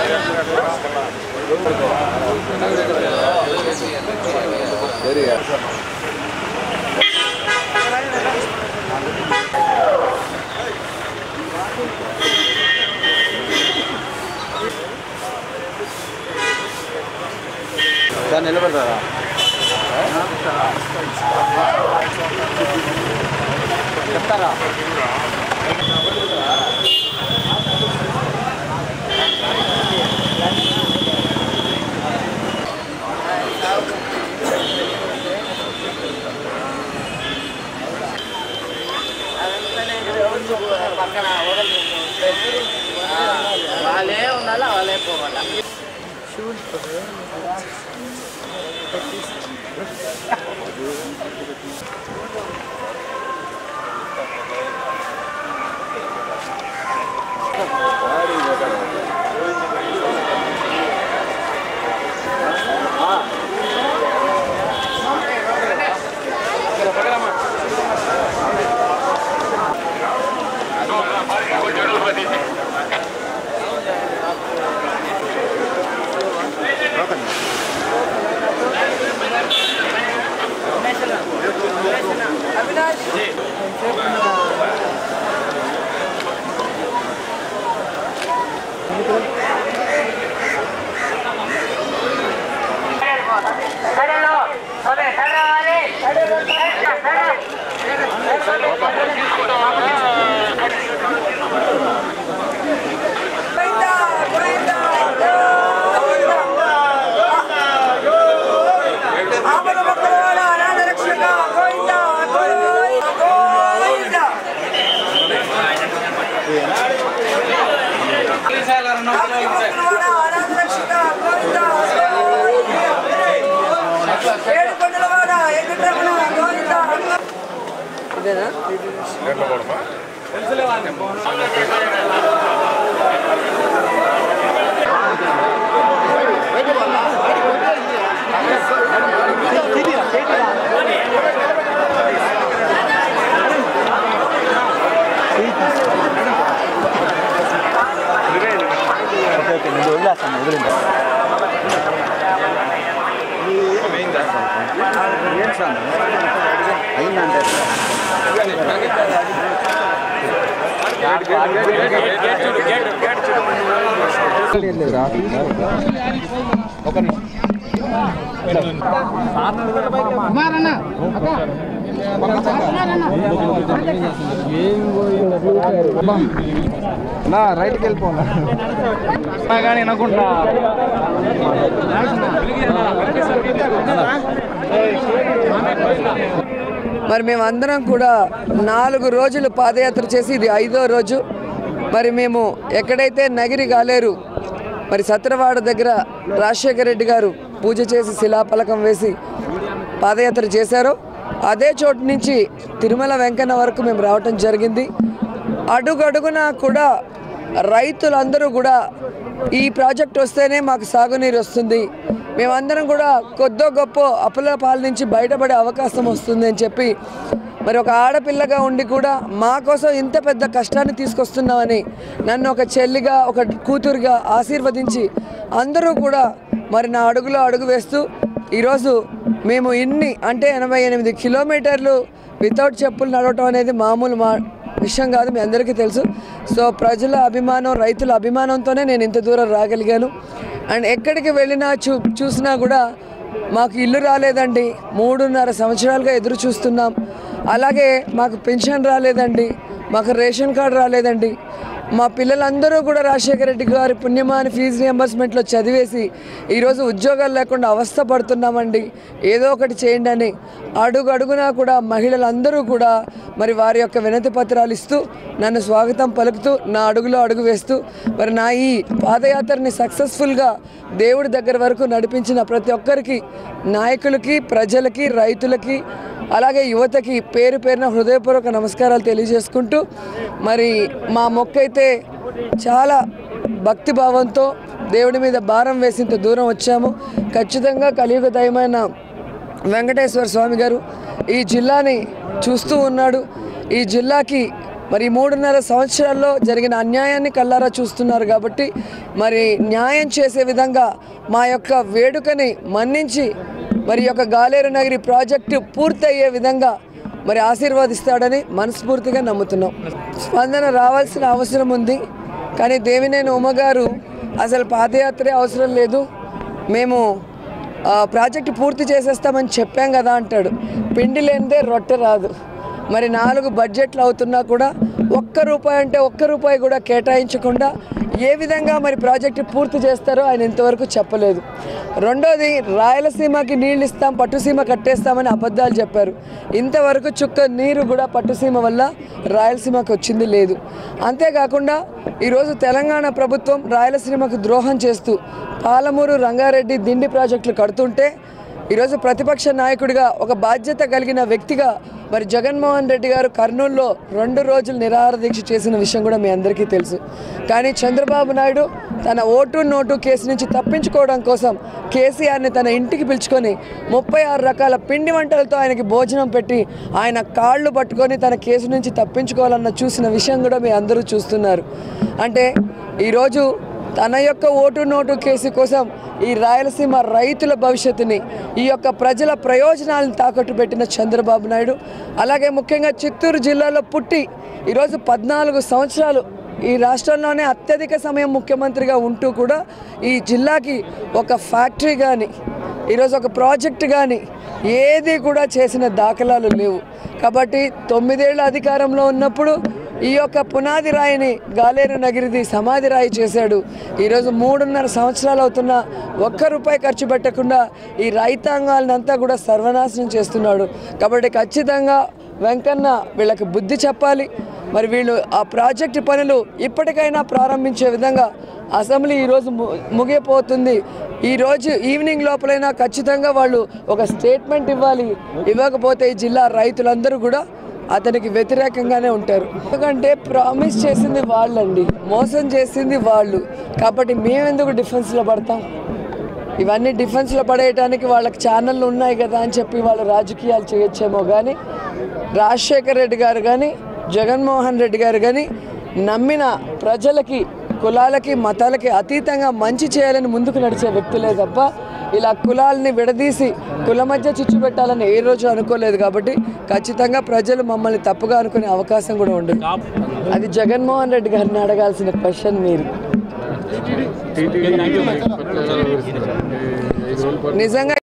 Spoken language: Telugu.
సార్ నిలబడతారా చెప్తారా వాళ్ళే ఉండాలా వాళ్ళే పోవాలా ఇదేనా ఓకే ఓకే నేను వదిలేస్తాను వదిలిందా ఏం సార్ అయిందంటే ఒక నా రైట్కి వెళ్ళిపోనా కానీ అనుకుంటా మరి మేమందరం కూడా నాలుగు రోజులు పాదయాత్ర చేసి ఇది ఐదో రోజు మరి మేము ఎక్కడైతే నగిరి గాలేరు మరి సత్రవాడ దగ్గర రాజశేఖర రెడ్డి గారు పూజ చేసి శిలాఫలకం వేసి పాదయాత్ర చేశారో అదే చోటు నుంచి తిరుమల వెంకన్న వరకు మేము రావటం జరిగింది అడుగడుగునా కూడా రైతులందరూ కూడా ఈ ప్రాజెక్ట్ వస్తేనే మాకు సాగునీరు వస్తుంది మేమందరం కూడా కొద్దో గొప్ప అప్పుల పాల నుంచి బయటపడే అవకాశం వస్తుంది అని చెప్పి మరి ఒక ఆడపిల్లగా ఉండి కూడా మా కోసం ఇంత పెద్ద కష్టాన్ని తీసుకొస్తున్నామని నన్ను ఒక చెల్లిగా ఒక కూతురుగా ఆశీర్వదించి అందరూ కూడా మరి నా అడుగులో అడుగు వేస్తూ ఈరోజు మేము ఇన్ని అంటే ఎనభై ఎనిమిది కిలోమీటర్లు వితౌట్ చెప్పులు నడవటం అనేది మామూలు మా విషయం కాదు మీ అందరికీ తెలుసు సో ప్రజల అభిమానం రైతుల అభిమానంతోనే నేను ఇంత దూరం రాగలిగాను అండ్ ఎక్కడికి వెళ్ళినా చూ చూసినా కూడా మాకు ఇల్లు రాలేదండి మూడున్నర సంవత్సరాలుగా ఎదురు చూస్తున్నాం అలాగే మాకు పెన్షన్ రాలేదండి మాకు రేషన్ కార్డు రాలేదండి మా పిల్లలందరూ కూడా రాజశేఖర రెడ్డి గారి పుణ్యమాని ఫీజు రియంబర్స్మెంట్లో చదివేసి ఈరోజు ఉద్యోగాలు లేకుండా అవస్థ పడుతున్నామండి ఏదో ఒకటి చేయండి అని అడుగు అడుగునా కూడా మహిళలందరూ కూడా మరి వారి యొక్క వినతి పత్రాలు ఇస్తూ నన్ను స్వాగతం పలుకుతూ నా అడుగులో అడుగు వేస్తూ మరి నా ఈ పాదయాత్రని సక్సెస్ఫుల్గా దేవుడి దగ్గర వరకు నడిపించిన ప్రతి ఒక్కరికి నాయకులకి ప్రజలకి రైతులకి అలాగే యువతకి పేరు పేరున హృదయపూర్వక నమస్కారాలు తెలియజేసుకుంటూ మరి మా మొక్క అయితే చాలా భక్తి భావంతో దేవుడి మీద భారం వేసి ఇంత దూరం వచ్చాము ఖచ్చితంగా కలియుగ దయమైన వెంకటేశ్వర స్వామి గారు ఈ జిల్లాని చూస్తూ ఉన్నాడు ఈ జిల్లాకి మరి ఈ మూడున్నర సంవత్సరాల్లో జరిగిన అన్యాయాన్ని కల్లారా చూస్తున్నారు కాబట్టి మరి న్యాయం చేసే విధంగా మా యొక్క వేడుకని మన్నించి మరి ఈ యొక్క గాలేరు నగరి ప్రాజెక్టు పూర్తయ్యే విధంగా మరి ఆశీర్వదిస్తాడని మనస్ఫూర్తిగా నమ్ముతున్నాం స్పందన రావాల్సిన అవసరం ఉంది కానీ దేవినేని ఉమ్మగారు అసలు పాదయాత్రే అవసరం లేదు మేము ఆ, ప్రాజెక్టు పూర్తి చేసేస్తామని చెప్పాం కదా అంటాడు పిండి లేనిదే రొట్టె రాదు మరి నాలుగు బడ్జెట్లు అవుతున్నా కూడా ఒక్క రూపాయి అంటే ఒక్క రూపాయి కూడా కేటాయించకుండా ఏ విధంగా మరి ప్రాజెక్టు పూర్తి చేస్తారో ఆయన ఇంతవరకు చెప్పలేదు రెండోది రాయలసీమకి నీళ్ళు ఇస్తాం పట్టుసీమ కట్టేస్తామని అబద్ధాలు చెప్పారు ఇంతవరకు చుక్క నీరు కూడా పట్టుసీమ వల్ల రాయలసీమకు వచ్చింది లేదు అంతేకాకుండా ఈరోజు తెలంగాణ ప్రభుత్వం రాయలసీమకు ద్రోహం చేస్తూ పాలమూరు రంగారెడ్డి దిండి ప్రాజెక్టులు కడుతుంటే ఈరోజు ప్రతిపక్ష నాయకుడిగా ఒక బాధ్యత కలిగిన వ్యక్తిగా మరి జగన్మోహన్ రెడ్డి గారు కర్నూలులో రెండు రోజులు నిరాహార దీక్ష చేసిన విషయం కూడా మీ అందరికీ తెలుసు కానీ చంద్రబాబు నాయుడు తన ఓటు నోటు కేసు నుంచి తప్పించుకోవడం కోసం కేసీఆర్ని తన ఇంటికి పిలుచుకొని ముప్పై ఆరు రకాల పిండి వంటలతో ఆయనకి భోజనం పెట్టి ఆయన కాళ్ళు పట్టుకొని తన కేసు నుంచి తప్పించుకోవాలన్న చూసిన విషయం కూడా మీ అందరూ చూస్తున్నారు అంటే ఈరోజు తన యొక్క ఓటు నోటు కేసు కోసం ఈ రాయలసీమ రైతుల భవిష్యత్తుని ఈ యొక్క ప్రజల ప్రయోజనాలను తాకట్టు పెట్టిన చంద్రబాబు నాయుడు అలాగే ముఖ్యంగా చిత్తూరు జిల్లాలో పుట్టి ఈరోజు పద్నాలుగు సంవత్సరాలు ఈ రాష్ట్రంలోనే అత్యధిక సమయం ముఖ్యమంత్రిగా ఉంటూ కూడా ఈ జిల్లాకి ఒక ఫ్యాక్టరీ కానీ ఈరోజు ఒక ప్రాజెక్ట్ కానీ ఏది కూడా చేసిన దాఖలాలు లేవు కాబట్టి తొమ్మిదేళ్ల అధికారంలో ఉన్నప్పుడు ఈ యొక్క పునాది రాయిని గాలేరు నగిరిది సమాధి రాయి చేశాడు ఈరోజు మూడున్నర సంవత్సరాలు అవుతున్నా ఒక్క రూపాయి ఖర్చు పెట్టకుండా ఈ రైతాంగాలను అంతా కూడా సర్వనాశనం చేస్తున్నాడు కాబట్టి ఖచ్చితంగా వెంకన్న వీళ్ళకి బుద్ధి చెప్పాలి మరి వీళ్ళు ఆ ప్రాజెక్టు పనులు ఇప్పటికైనా ప్రారంభించే విధంగా అసెంబ్లీ ఈరోజు ము- ముగియపోతుంది ఈరోజు ఈవినింగ్ లోపలైనా ఖచ్చితంగా వాళ్ళు ఒక స్టేట్మెంట్ ఇవ్వాలి ఇవ్వకపోతే ఈ జిల్లా రైతులందరూ కూడా అతనికి వ్యతిరేకంగానే ఉంటారు ఎందుకంటే ప్రామిస్ చేసింది వాళ్ళండి మోసం చేసింది వాళ్ళు కాబట్టి మేమెందుకు డిఫెన్స్లో పడతాం ఇవన్నీ డిఫెన్స్లో పడేయడానికి వాళ్ళకి ఛానళ్ళు ఉన్నాయి కదా అని చెప్పి వాళ్ళు రాజకీయాలు చేయొచ్చేమో కానీ రాజశేఖర్ రెడ్డి గారు కానీ జగన్మోహన్ రెడ్డి గారు కానీ నమ్మిన ప్రజలకి కులాలకి మతాలకి అతీతంగా మంచి చేయాలని ముందుకు నడిచే వ్యక్తులే తప్ప ఇలా కులాలని విడదీసి కుల మధ్య చిచ్చు పెట్టాలని ఏ రోజు అనుకోలేదు కాబట్టి ఖచ్చితంగా ప్రజలు మమ్మల్ని తప్పుగా అనుకునే అవకాశం కూడా ఉండదు అది జగన్మోహన్ రెడ్డి గారిని అడగాల్సిన క్వశ్చన్ మీరు నిజంగా